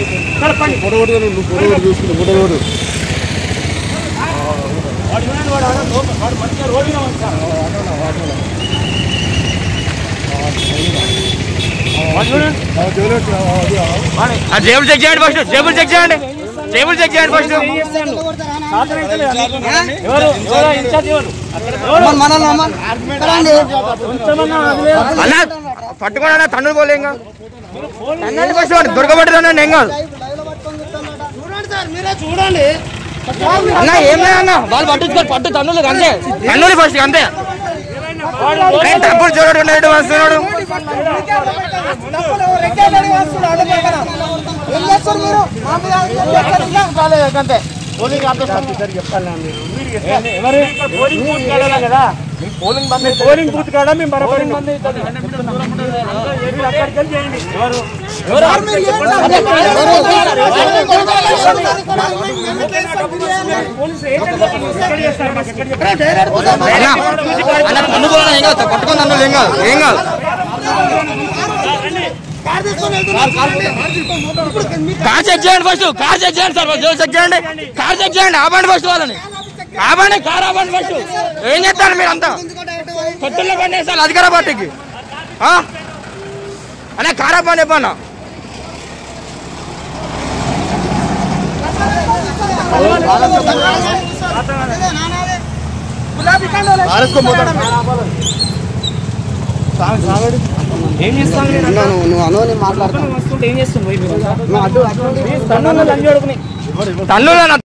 కలపండి ఫోటో కొట్టు నువ్వు ఫోటో కొట్టు చూసుకుంటా ఫోటో కొట్టు వాడు చూడండి వాడు ఆడ లోపల- వాడు మంచిగా రోడ్డు మీద ఉంటాడు. వాడు చూడండి వాడు ఆ జేబులు చెక్ చేయండి ఫస్ట్ జేబులు చెక్ చేయండి జేబులు చెక్ చేయండి ఫస్ట్ ఏం చేస్తాడు? ఎవరు ఎవరు ఇన్ఛార్జ్ ఎవరు కొంచెమన్నా వదిలేదు. అన్న పట్టుకోండి అన్న తన్నులు పోలే ఇంకా తన్నండి ఫస్ట్ వాడు దొరకబెట్టదండి ఏం కాదు అన్న ఏం లేదు అన్న వాళ్ళు పట్టించుకోరు పట్టు తన్నులు అంతే తన్నులు ఫస్ట్ అంతే ఏం డబ్బులు చూడడు ఉన్నాడు వస్తున్నాడు ఎవరు పోలింగ్ బూత్ కాడ కదా పోలింగ్ బంద్ పోలింగ్ బూత్ కాడ మేము బరబడి బంద్ అవుతుంది మీరు అక్కడికి వెళ్ళి చేయండి ఎవరు ఎవరు పోలీసు ఏంటంటే ఎక్కడ చేస్తారు మాకు ఎక్కడ చెప్తారు? అన్న అన్న తన్ను పోలే ఏం కాదు పట్టుకొని తన్నులు ఏం కాదు ఏం కాదు కార్ చెక్ చేయండి ఫస్ట్ కార్ చెక్ చేయండి సార్ ఫస్ట్ చెక్ చేయండి కార్ చెక్ చేయండి ఆపండి ఫస్ట్ వాళ్ళని ఆపండి కార్ ఆపండి ఫస్ట్ ఏం చేస్తారు మీరు అంతా కొత్తలో బండి వేస్తారు అధికార పార్టీకి ఆ? అనే కార్ ఆపండి చెప్పన్న ఏం చేస్తాం మీరు అక్కడ? నువ్వు అనవని మాట్లాడతావు వస్తుంటే ఏం చేస్తాం పోయి మీరు? నువ్వు అడ్డు అడ్డు తన్నులు లంజి అడుగుని తన్నులు అన్న